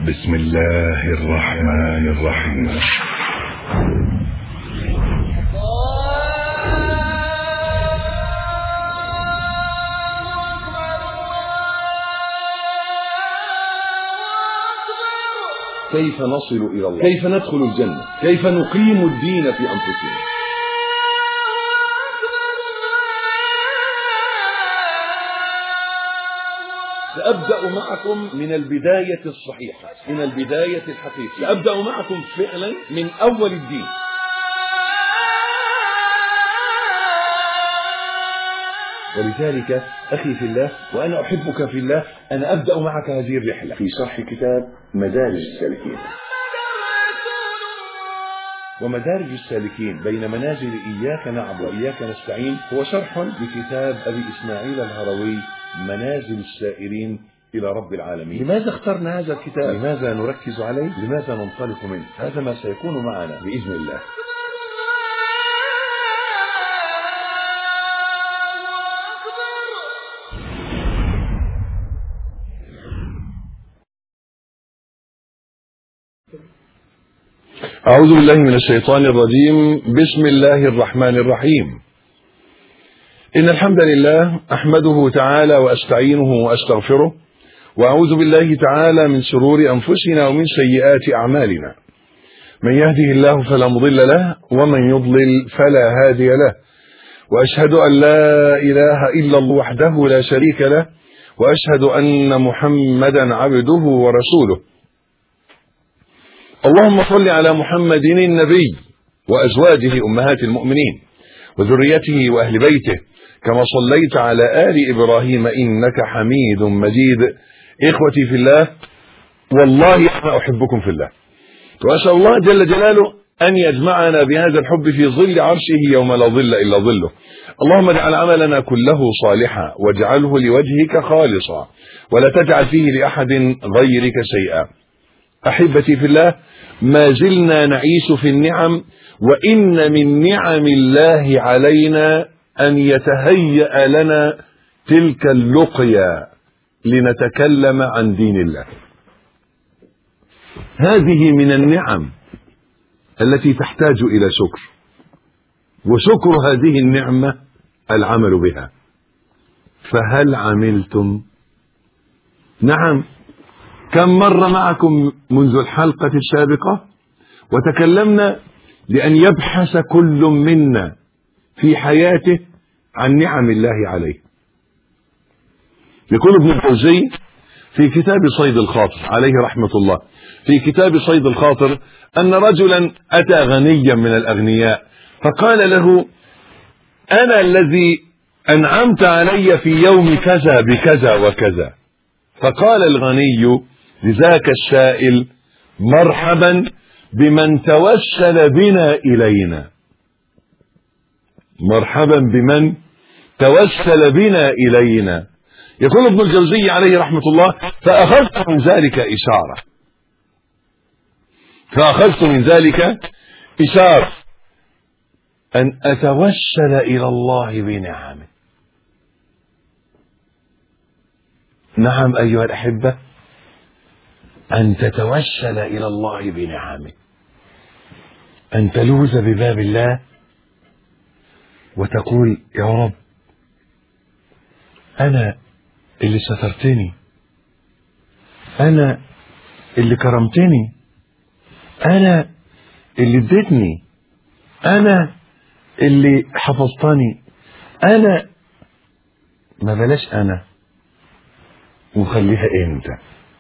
بسم الله الرحمن الرحيم كيف نصل إلى الله كيف ندخل الجنة كيف نقيم الدين في أنفسنا سأبدأ معكم من البداية الصحيحة من البداية الحقيقية سأبدأ معكم فعلا من أول الدين ولذلك أخي في الله وأنا أحبك في الله أنا أبدأ معك هذه الرحلة في شرح كتاب مدارج السالكين ومدارج السالكين بين منازل إياك نعبد وإياك نستعين هو شرح لكتاب أبي إسماعيل الهروي منازل السائرين إلى رب العالمين لماذا اخترنا هذا الكتاب لماذا نركز عليه لماذا ننطلق منه هذا ما سيكون معنا بإذن الله أعوذ بالله من الشيطان الرجيم بسم الله الرحمن الرحيم إن الحمد لله أحمده تعالى وأستعينه وأستغفره وأعوذ بالله تعالى من شرور أنفسنا ومن سيئات أعمالنا من يهده الله فلا مضل له ومن يضلل فلا هادي له وأشهد أن لا إله إلا الله وحده لا شريك له وأشهد أن محمدا عبده ورسوله اللهم صل على محمد النبي وأزواجه أمهات المؤمنين وذريته وأهل بيته كما صليت على آل إبراهيم إنك حميد مجيد إخوتي في الله والله أنا أحبكم في الله وأسأل الله جل جلاله أن يجمعنا بهذا الحب في ظل عرشه يوم لا ظل إلا ظله اللهم اجعل عملنا كله صالحا واجعله لوجهك خالصا ولا تجعل فيه لأحد غيرك شيئا أحبتي في الله ما زلنا نعيش في النعم وإن من نعم الله علينا أن يتهيأ لنا تلك اللقيا لنتكلم عن دين الله هذه من النعم التي تحتاج إلى شكر وشكر هذه النعمة العمل بها فهل عملتم نعم كم مر معكم منذ الحلقة السابقة وتكلمنا لأن يبحث كل منا في حياته عن نعم الله عليه يقول ابن الجوزي في كتاب صيد الخاطر عليه رحمة الله في كتاب صيد الخاطر أن رجلا أتى غنيا من الأغنياء فقال له أنا الذي أنعمت علي في يوم كذا بكذا وكذا فقال الغني لذاك السائل مرحبا بمن توسل بنا إلينا مرحبا بمن توسل بنا إلينا يقول ابن الجوزي عليه رحمة الله فأخذت من ذلك إشارة فأخذت من ذلك إشارة أن أتوسل إلى الله بنعمه نعم أيها الأحبة أن تتوسل إلى الله بنعمه أن تلوذ بباب الله وتقول يا رب أنا اللي سترتني أنا اللي كرمتني أنا اللي اديتني أنا اللي حفظتني أنا ما بلاش أنا وخليها أنت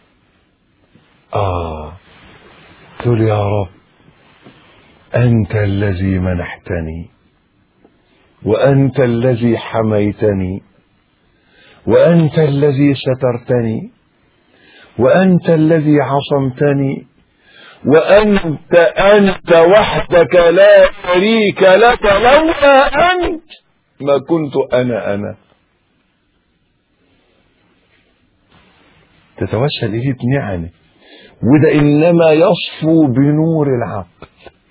آه تقول يا رب أنت الذي منحتني وأنت الذي حميتني وأنت الذي سترتني وأنت الذي عصمتني وأنت أنت وحدك لا شريك لك لولا أنت ما كنت أنا أنا تتوسل إليه بنعمه وده إنما يصفو بنور العقل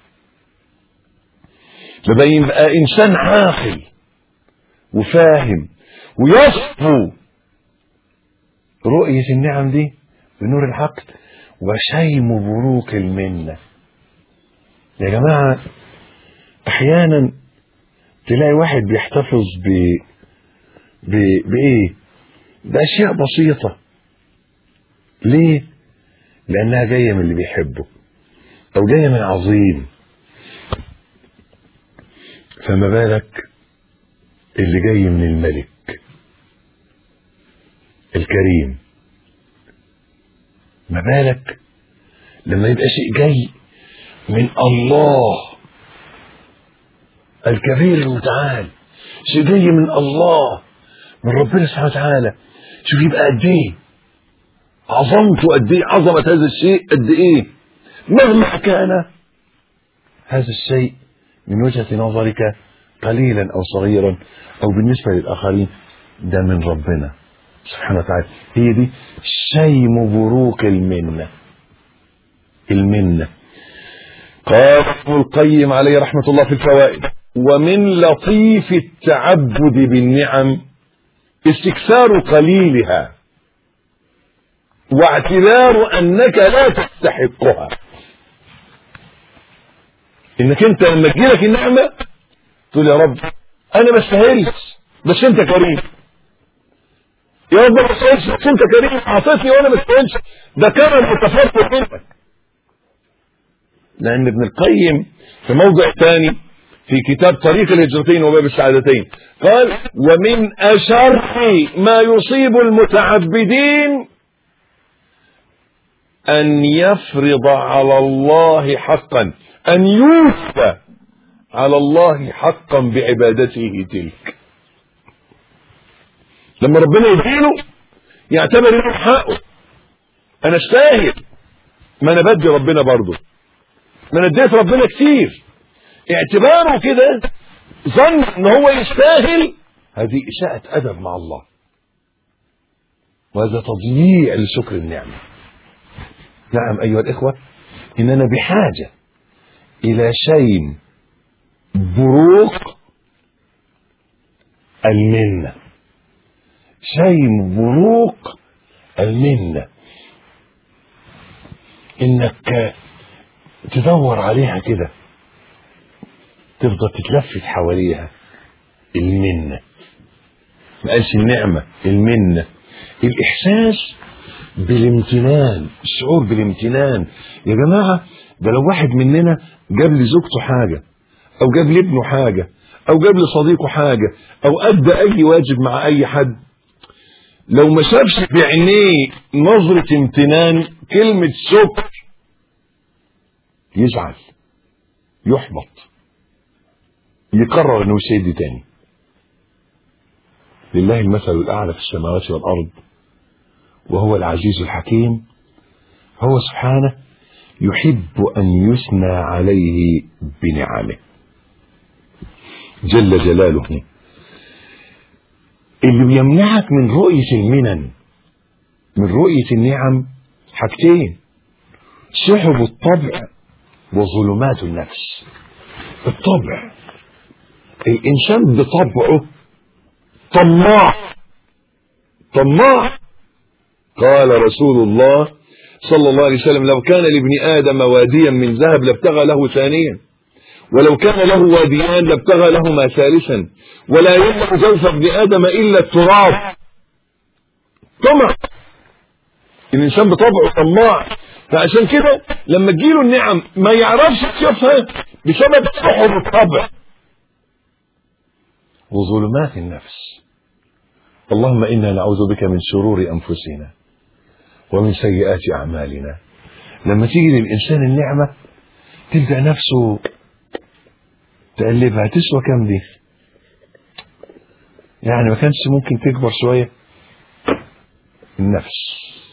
لما يبقى إنسان عاقل وفاهم ويصفو رؤية النعم دي بنور العقل وشيم بروق المنة يا جماعة أحيانا تلاقي واحد بيحتفظ ب... ب... بإيه؟ بأشياء بسيطة ليه؟ لأنها جاية من اللي بيحبه أو جاية من عظيم فما بالك اللي جاي من الملك الكريم ما بالك لما يبقى شيء جاي من الله الكبير المتعال شيء جاي من الله من ربنا سبحانه وتعالى شوف يبقى قد ايه عظمته قد ايه عظمه هذا الشيء قد ايه مهما كان هذا الشيء من وجهه نظرك قليلا او صغيرا او بالنسبه للاخرين ده من ربنا سبحانه وتعالى هي دي شيم بروق المنه المنه قال ابن القيم عليه رحمه الله في الفوائد ومن لطيف التعبد بالنعم استكثار قليلها واعتبار انك لا تستحقها انك انت لما تجيلك النعمه تقول يا رب انا ما استاهلش بس انت كريم يا رب ما استاهلش بس انت كريم اعطيتني وانا ما استاهلش ده كرم متفرق منك لان ابن القيم في موضع ثاني في كتاب طريق الهجرتين وباب السعادتين قال ومن أشر ما يصيب المتعبدين أن يفرض على الله حقا أن يوفى على الله حقا بعبادته تلك لما ربنا يديله يعتبر انه حقه انا استاهل ما انا بدي ربنا برضه ما انا اديت ربنا كتير اعتباره كده ظن ان هو يستاهل هذه اساءة ادب مع الله وهذا تضييع لشكر النعمة نعم ايها الاخوة اننا بحاجة الى شيء بروق المنة شيء بروق المنة انك تدور عليها كده تفضل تتلفت حواليها المنة ما قالش النعمة المنة الإحساس بالامتنان الشعور بالامتنان يا جماعة ده لو واحد مننا جاب لزوجته حاجة أو جاب لابنه حاجة أو جاب لصديقه حاجة أو أدى أي واجب مع أي حد لو ما شافش بعينيه نظرة امتنان كلمة شكر يزعل يحبط يقرر انه مش هيدي تاني لله المثل الاعلى في السماوات والارض وهو العزيز الحكيم هو سبحانه يحب ان يثنى عليه بنعمه جل جلاله اللي بيمنعك من رؤية المنن من رؤية النعم حاجتين سحب الطبع وظلمات النفس الطبع الانسان بطبعه طماع طماع قال رسول الله صلى الله عليه وسلم لو كان لابن ادم واديا من ذهب لابتغى له ثانيا ولو كان له واديان لابتغى لهما ثالثا ولا يملك جوف ابن ادم الا التراب طمع الانسان بطبعه طماع فعشان كده لما تجيله النعم ما يعرفش يشوفها بسبب سحر الطبع وظلمات النفس اللهم انا نعوذ بك من شرور انفسنا ومن سيئات اعمالنا لما تيجي للانسان النعمه تلقى نفسه تقلبها تسوى كام دي يعني ما كانش ممكن تكبر شويه النفس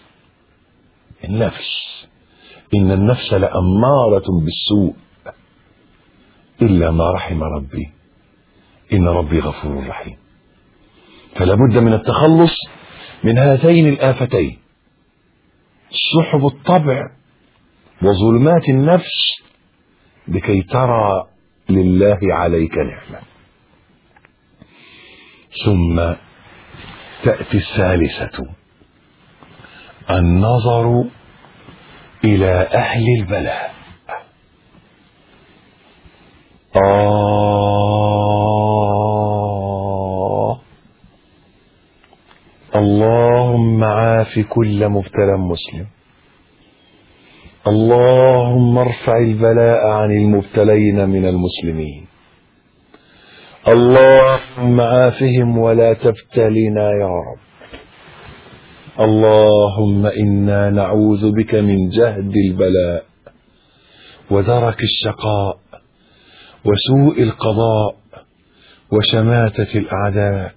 النفس ان النفس لاماره بالسوء الا ما رحم ربي ان ربي غفور رحيم فلا بد من التخلص من هاتين الافتين سحب الطبع وظلمات النفس لكي ترى لله عليك نعمه ثم تاتي الثالثه النظر إلى أهل البلاء آه اللهم عاف كل مبتلى مسلم اللهم ارفع البلاء عن المبتلين من المسلمين اللهم عافهم ولا تبتلنا يا رب اللهم انا نعوذ بك من جهد البلاء ودرك الشقاء وسوء القضاء وشماته الاعداء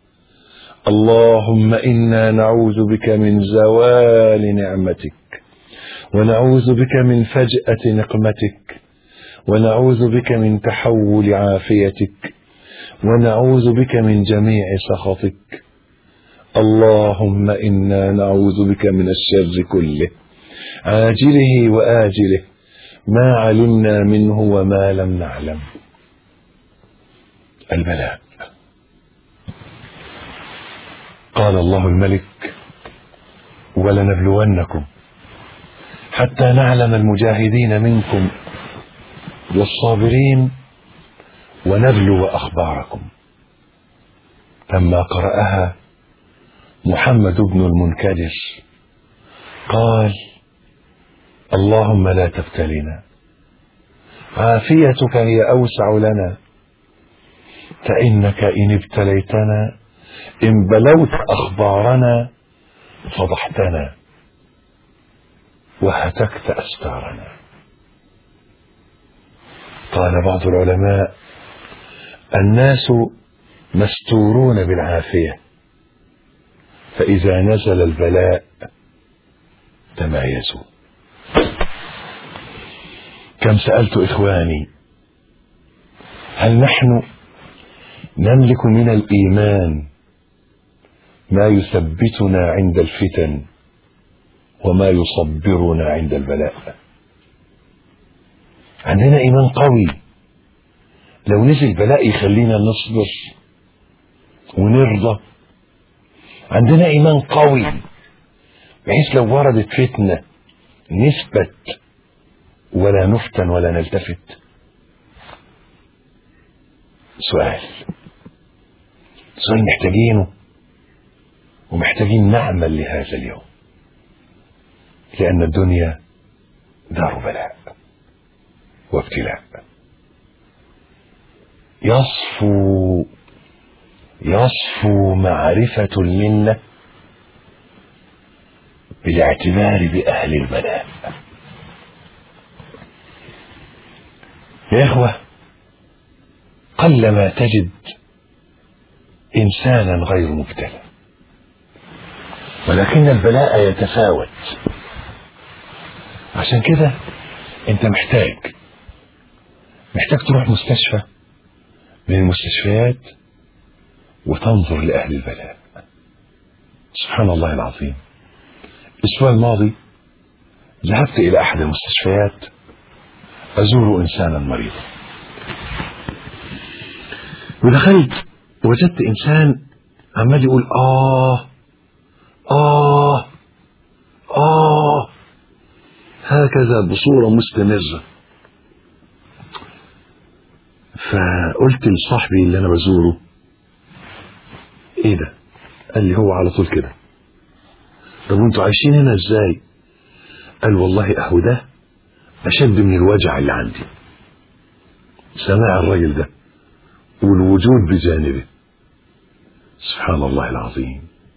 اللهم انا نعوذ بك من زوال نعمتك ونعوذ بك من فجاه نقمتك ونعوذ بك من تحول عافيتك ونعوذ بك من جميع سخطك اللهم انا نعوذ بك من الشر كله عاجله واجله ما علمنا منه وما لم نعلم البلاء قال الله الملك ولنبلونكم حتى نعلم المجاهدين منكم والصابرين ونبلو اخباركم لما قراها محمد بن المنكدر قال اللهم لا تبتلنا عافيتك هي اوسع لنا فانك ان ابتليتنا ان بلوت اخبارنا فضحتنا وهتكت استارنا قال بعض العلماء الناس مستورون بالعافيه فاذا نزل البلاء تمايزوا كم سالت اخواني هل نحن نملك من الايمان ما يثبتنا عند الفتن وما يصبرنا عند البلاء عندنا ايمان قوي لو نزل بلاء يخلينا نصبر ونرضى عندنا ايمان قوي بحيث لو وردت فتنه نثبت ولا نفتن ولا نلتفت سؤال سؤال محتاجينه ومحتاجين نعمل لهذا اليوم لأن الدنيا دار بلاء وابتلاء يصفو يصفو معرفة المنة بالاعتبار بأهل البلاء يا إخوة قلما تجد إنسانا غير مبتلى ولكن البلاء يتفاوت عشان كده انت محتاج محتاج تروح مستشفى من المستشفيات وتنظر لأهل البلاء سبحان الله العظيم الأسبوع الماضي ذهبت إلى أحد المستشفيات أزور إنسانا مريضا ودخلت وجدت إنسان عمال يقول آه آه آه هكذا بصورة مستمرة فقلت لصاحبي اللي أنا بزوره إيه ده؟ قال لي هو على طول كده طب وانتوا عايشين هنا ازاي؟ قال والله اهو ده اشد من الوجع اللي عندي سماع الراجل ده والوجود بجانبه سبحان الله العظيم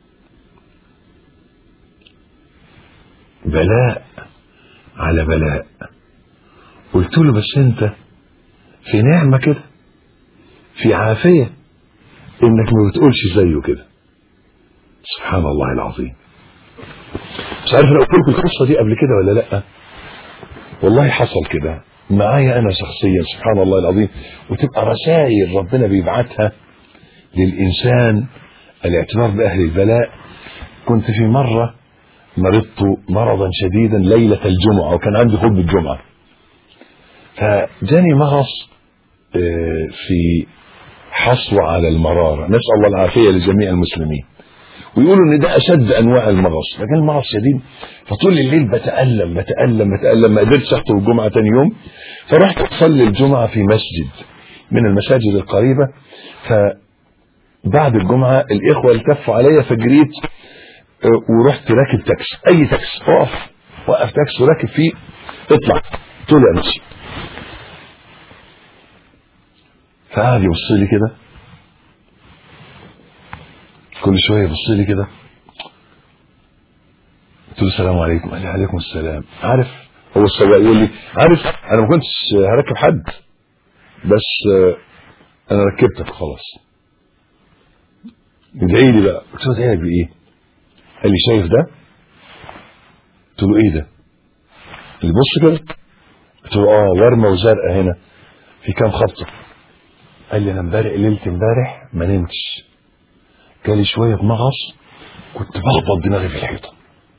بلاء على بلاء قلت له بس انت في نعمة كده في عافية انك ما بتقولش زيه كده سبحان الله العظيم مش عارف انا قلت لكم القصه دي قبل كده ولا لا والله حصل كده معايا انا شخصيا سبحان الله العظيم وتبقى رسائل ربنا بيبعتها للانسان الاعتبار باهل البلاء كنت في مره مرضت مرضا شديدا ليله الجمعه وكان عندي خطبه الجمعه فجاني مغص في حصوة على المرارة نسأل الله العافية لجميع المسلمين ويقولوا ان ده اشد انواع المغص لكن المغص شديد فطول الليل بتالم بتالم بتالم ما قدرتش اخطب الجمعه تاني يوم فرحت اصلي الجمعه في مسجد من المساجد القريبه فبعد الجمعه الاخوه التفوا عليا فجريت آه، ورحت راكب تاكسي اي تاكسي اقف وقف تاكسي وراكب فيه اطلع طلع مشي فقعد يبص لي كده كل شويه يبص لي كده قلت له السلام عليكم قال لي عليكم السلام عارف هو السواق يقول لي عارف انا ما كنتش هركب حد بس آه، انا ركبتك خلاص ادعي لي بقى قلت له ادعي لك بايه؟ قال لي شايف ده؟ قلت له ايه ده؟ اللي بص كده قلت له اه ورمه وزرقاء هنا في كام خبطه قال لي انا امبارح ليله امبارح ما نمتش جالي شويه مغص كنت بخبط دماغي في الحيطه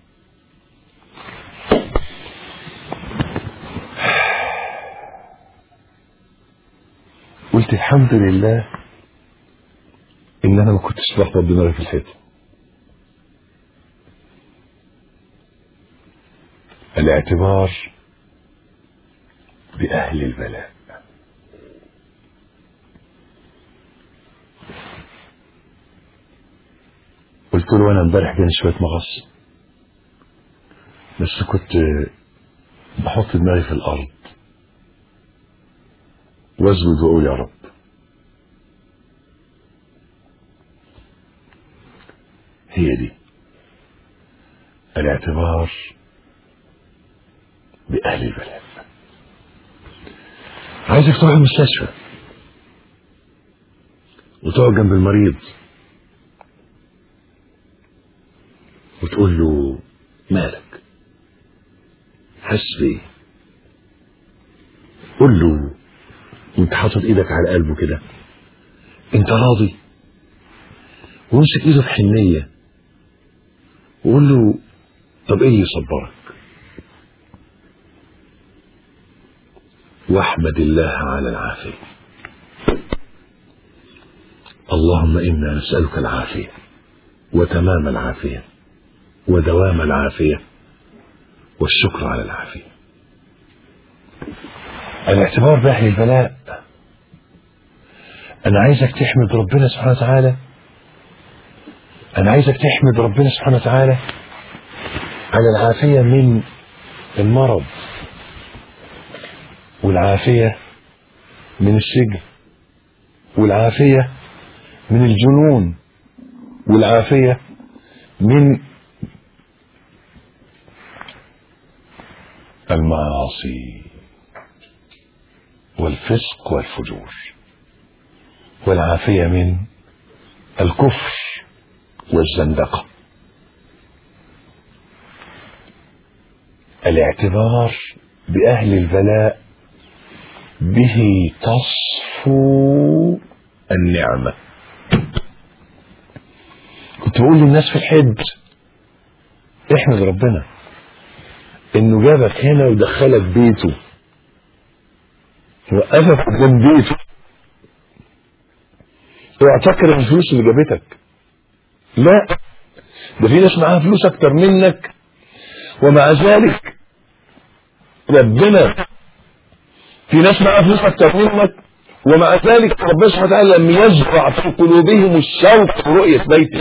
قلت الحمد لله ان انا ما كنتش بخبط دماغي في الحيطه الاعتبار باهل البلاء قلت له انا امبارح جاني شويه مغص بس كنت بحط دماغي في الارض واسجد واقول يا رب هي دي الاعتبار باهل البلاء عايزك تروح المستشفى وتقعد جنب المريض وتقول له مالك حاسس بايه قول له وانت حاطط ايدك على قلبه كده انت راضي وامسك ايده في حنيه وقول له طب ايه اللي يصبرك واحمد الله على العافيه اللهم انا نسالك العافيه وتمام العافيه ودوام العافيه والشكر على العافيه الاعتبار باهل البلاء انا عايزك تحمد ربنا سبحانه وتعالى انا عايزك تحمد ربنا سبحانه وتعالى على العافيه من المرض والعافيه من السجن والعافيه من الجنون والعافيه من المعاصي والفسق والفجور والعافية من الكفر والزندقة الاعتبار بأهل البلاء به تصفو النعمة كنت بقول للناس في الحج احمد ربنا انه جابك هنا ودخلك بيته وقفك قدام بيته اوعى تفكر ان الفلوس اللي جابتك لا ده في ناس معاها فلوس اكتر منك ومع ذلك ربنا في ناس معاها فلوس اكتر منك ومع ذلك ربنا سبحانه وتعالى لم يزرع في قلوبهم الشوق في رؤية بيته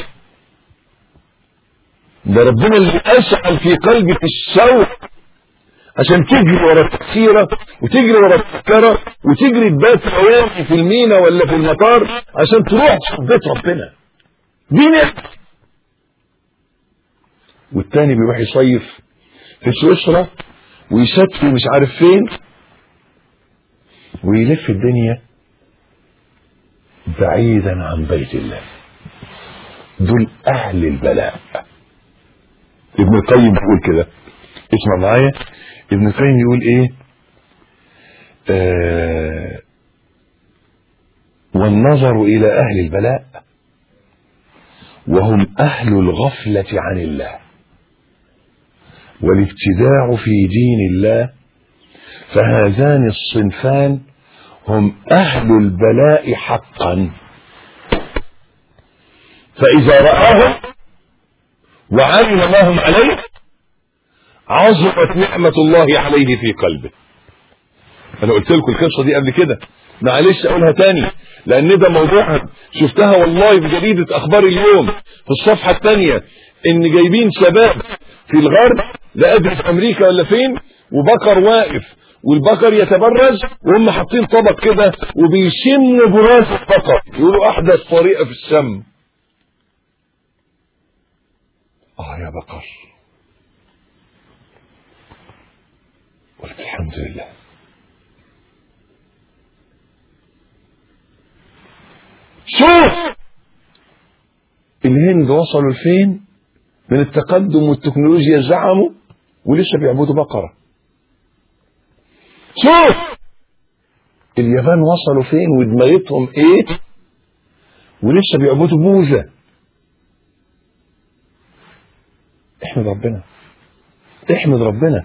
ده ربنا اللي أشعل في قلبك الشوق عشان تجري ورا التكسيرة وتجري ورا السكرة وتجري تبات عوامي في المينا ولا في المطار عشان تروح تشوف بيت ربنا دي نعمة والتاني بيروح يصيف في سويسرا ويستفي مش عارف فين ويلف الدنيا بعيدا عن بيت الله دول اهل البلاء ابن القيم بيقول كده اسمع معايا ابن القيم يقول ايه آه والنظر الى اهل البلاء وهم اهل الغفله عن الله والابتداع في دين الله فهذان الصنفان هم اهل البلاء حقا فاذا راهم وعلم ما هم عليه عظمت نعمة الله عليه في قلبه انا قلت لكم القصه دي قبل كده معلش اقولها تاني لان ده موضوع شفتها والله في جريده اخبار اليوم في الصفحه الثانيه ان جايبين شباب في الغرب لا ادري في امريكا ولا فين وبقر واقف والبقر يتبرز وهم حاطين طبق كده وبيشموا براس البقر يقولوا احدث طريقه في الشم اه يا بقر قلت الحمد لله شوف الهند وصلوا لفين من التقدم والتكنولوجيا زعموا ولسه بيعبدوا بقرة شوف اليابان وصلوا فين ودماغتهم ايه ولسه بيعبدوا بوذا احمد ربنا احمد ربنا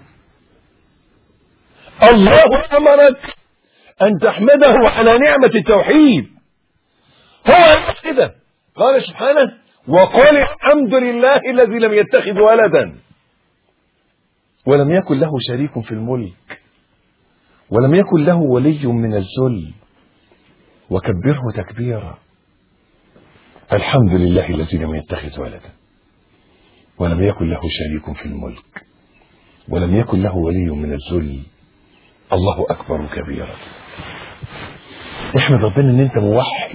الله امرك ان تحمده على نعمه التوحيد هو كده قال سبحانه وقال الحمد لله الذي لم يتخذ ولدا ولم يكن له شريك في الملك ولم يكن له ولي من الذل وكبره تكبيرا الحمد لله الذي لم يتخذ ولدا ولم يكن له شريك في الملك ولم يكن له ولي من الذل الله اكبر كبيرا احمد ربنا ان انت موحد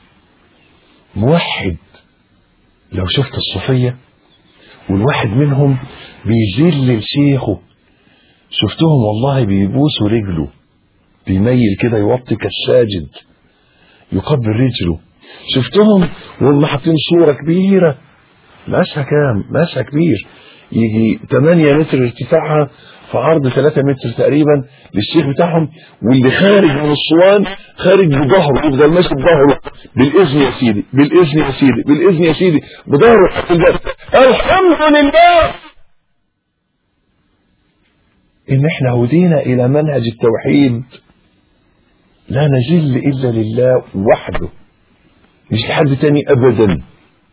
موحد لو شفت الصوفية والواحد منهم بيذل لشيخه شفتهم والله بيبوسوا رجله بيميل كده يوطي كالساجد يقبل رجله شفتهم وهم حاطين صورة كبيرة مقاسها كام؟ مقاسها كبير يجي 8 متر ارتفاعها في عرض 3 متر تقريبا للشيخ بتاعهم واللي خارج من الصوان خارج بظهره يفضل ماشي بظهره بالاذن يا سيدي بالاذن يا سيدي بالاذن يا سيدي بظهره في الباب الحمد لله ان احنا هدينا الى منهج التوحيد لا نجل الا لله وحده مش لحد تاني ابدا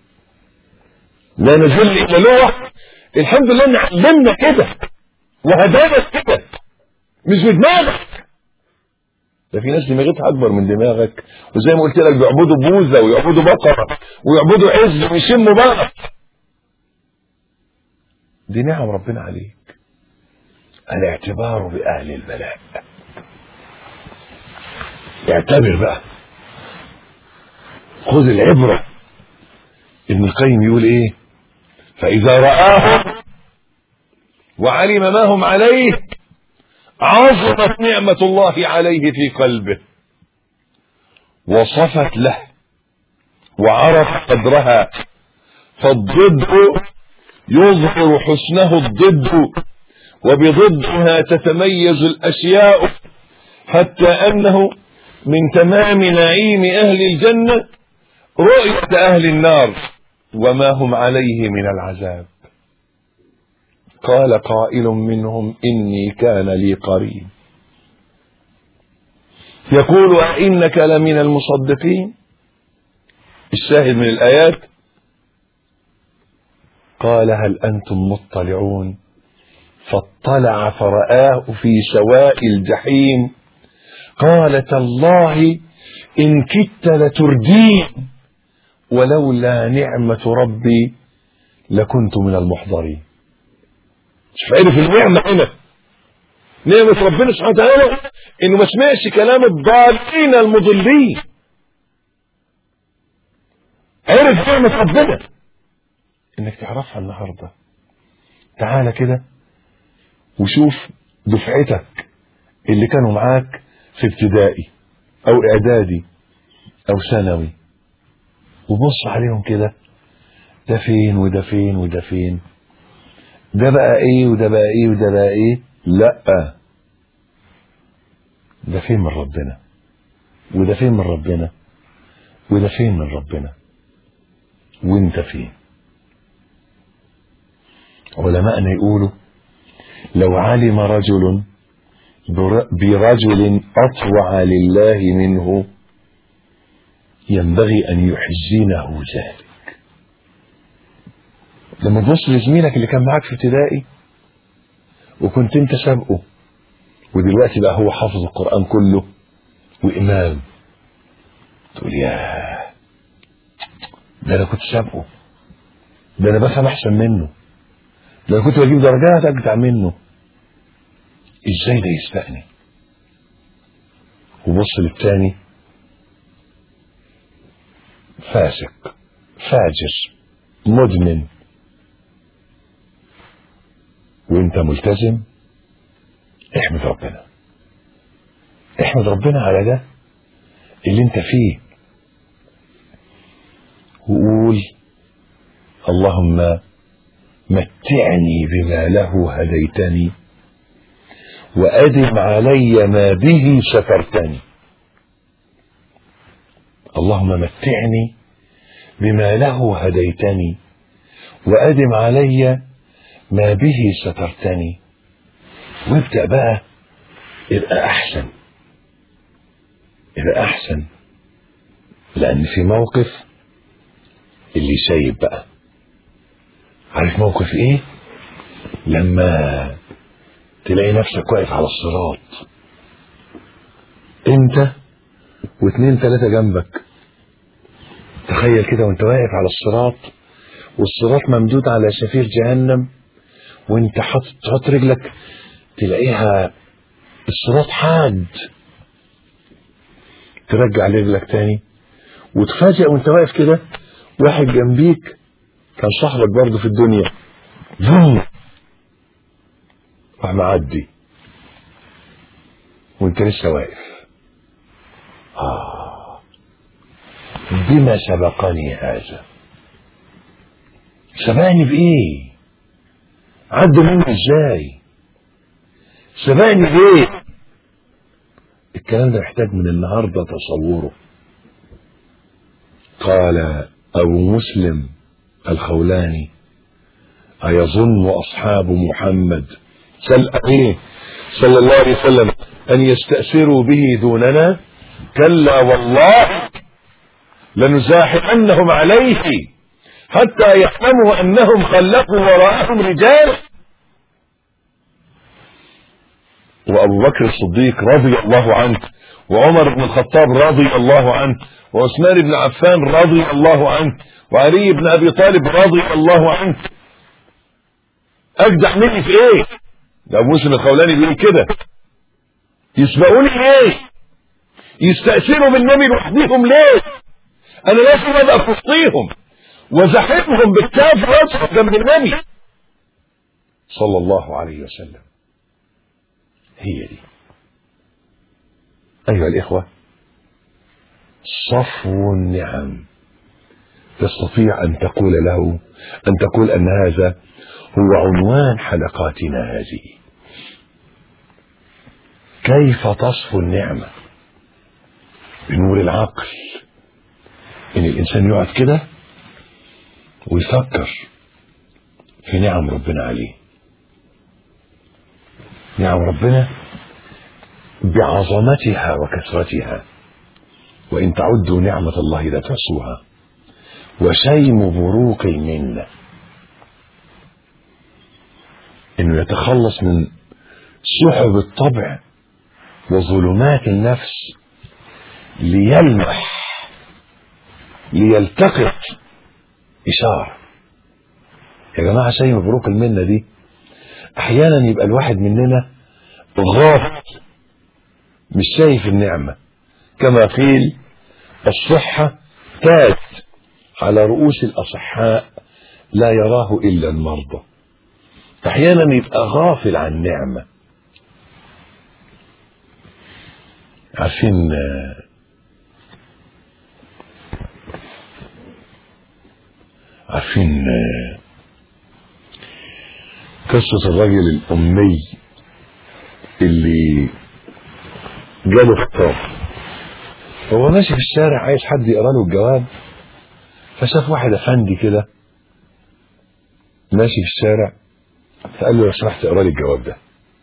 لا نجل الا له الحمد لله ان علمنا كده وهدانا كده مش بدماغك ده في ناس دماغتها اكبر من دماغك وزي ما قلت لك بيعبدوا بوذا ويعبدوا بقره ويعبدوا عز ويشموا بقر دي نعم ربنا عليك الاعتبار باهل البلاء اعتبر بقى خذ العبره ابن القيم يقول ايه فاذا راهم وعلم ما هم عليه عظمت نعمة الله عليه في قلبه وصفت له وعرف قدرها فالضد يظهر حسنه الضد وبضدها تتميز الأشياء حتى أنه من تمام نعيم أهل الجنة رؤية أهل النار وما هم عليه من العذاب قال قائل منهم إني كان لي قرين يقول أئنك لمن المصدقين الشاهد من الآيات قال هل أنتم مطلعون فاطلع فرآه في سواء الجحيم قال تالله إن كدت لتردين ولولا نعمة ربي لكنت من المحضرين شوف عرف النعمة هنا نعمة ربنا سبحانه وتعالى انه ما سمعش كلام الضالين المضلين عرف نعمة ربنا انك تعرفها النهاردة تعالى كده وشوف دفعتك اللي كانوا معاك في ابتدائي او اعدادي او ثانوي وبص عليهم كده ده فين وده فين وده فين ده بقى ايه وده بقى ايه وده بقى ايه لا ده فين من ربنا وده فين من ربنا وده فين من ربنا وانت فين علماءنا يقولوا لو علم رجل برجل أطوع لله منه ينبغي أن يحزنه ذلك لما تبص لزميلك اللي كان معاك في ابتدائي وكنت انت سابقه ودلوقتي بقى هو حافظ القرآن كله وإمام تقول ياه ده أنا كنت سابقه ده أنا بفهم أحسن منه ده أنا كنت بجيب درجات أجدع منه إزاي ده يسبقني وبص للتاني فاسق فاجر مدمن وانت ملتزم احمد ربنا احمد ربنا على ده اللي انت فيه وقول اللهم متعني بما له هديتني وأدم علي ما به سترتني اللهم متعني بما له هديتني وأدم علي ما به سترتني وابدأ بقى يبقى أحسن يبقى أحسن لأن في موقف اللي سايب بقى عارف موقف إيه؟ لما تلاقي نفسك واقف على الصراط انت واثنين ثلاثة جنبك تخيل كده وانت واقف على الصراط والصراط ممدود على شفير جهنم وانت حاطط تحط رجلك تلاقيها الصراط حاد ترجع رجلك تاني وتفاجئ وانت واقف كده واحد جنبيك كان صاحبك برضه في الدنيا فوم راح معدي وانت لسه واقف آه بما سبقني هذا سبقني بإيه عدوا مني ازاي سبقني بإيه الكلام ده محتاج من النهاردة تصوره قال أبو مسلم الخولاني أيظن أصحاب محمد سل عليه صلى الله عليه وسلم أن يستأثروا به دوننا كلا والله لنزاحمنهم عليه حتى يعلموا أنهم خلقوا وراءهم رجال وأبو بكر الصديق رضي الله عنه وعمر بن الخطاب رضي الله عنه وعثمان بن عفان رضي الله عنه وعلي بن أبي طالب رضي الله عنه أجدع مني في إيه ده ابو مسلم الخولاني بيقول كده يسبقوني ليه يستأثروا بالنبي لوحديهم ليه انا لازم ابقى في وسطيهم وزحفهم بالكاف واصحب جنب النبي صلى الله عليه وسلم هي دي ايها الاخوه صفو النعم تستطيع ان تقول له ان تقول ان هذا هو عنوان حلقاتنا هذه كيف تصفو النعمة بنور العقل ان الانسان يقعد كده ويفكر في نعم ربنا عليه نعم ربنا بعظمتها وكثرتها وان تعدوا نعمة الله لا تحصوها وشيم بروق المنه انه يتخلص من سحب الطبع وظلمات النفس ليلمح ليلتقط إشارة يا جماعة شيء مبروك المنة دي أحيانا يبقى الواحد مننا غافل مش شايف النعمة كما قيل الصحة تاج على رؤوس الأصحاء لا يراه إلا المرضى احيانا يبقى غافل عن نعمة عارفين عارفين قصة الرجل الأمي اللي جاله خطاب هو ماشي في الشارع عايز حد يقرا له الجواب فشاف واحد افندي كده ماشي في الشارع فقال له لو سمحت اقرا لي الجواب ده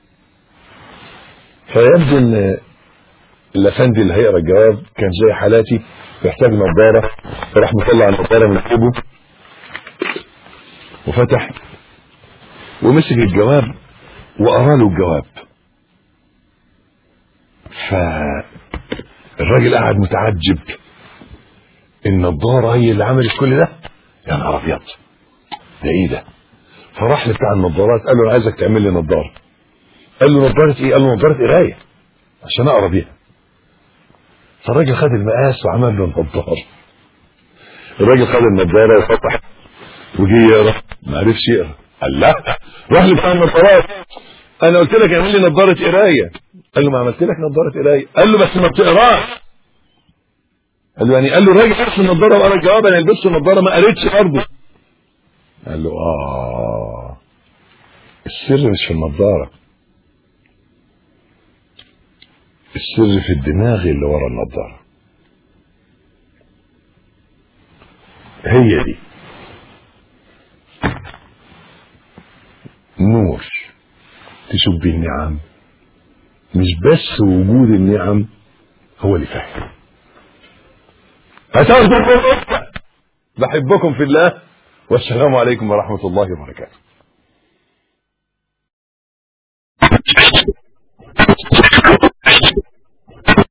فيبدو ان الافندي اللي هيقرا الجواب كان زي حالاتي يحتاج نظاره فراح مطلع النظاره من جيبه وفتح ومسك الجواب وقرا له الجواب فالراجل قاعد متعجب النضاره هي اللي عملت كل ده يا نهار ابيض ده ايه ده فراح لبتاع النضارات قال له انا عايزك تعمل لي نضاره قال له نضاره ايه قال له نضاره قرايه عشان اقرا بيها فالراجل خد المقاس وعمل له النضاره الراجل خد النضاره وفتح وجي يقرا ما عرفش يقرا قال لا راح لبتاع النضارات انا قلت لك اعمل لي نضاره قرايه قال له ما عملت لك نضاره قرايه قال له بس ما بتقراش قال له يعني قال له الراجل لبس النضاره وقرا الجواب انا لبست النضاره ما قريتش برضه قال له اه السر مش في النضاره السر في الدماغ اللي ورا النضاره هي دي نور تشوف بيه النعم مش بس وجود النعم هو اللي فاهم هتاخدوا بحبكم في الله والسلام عليكم ورحمة الله وبركاته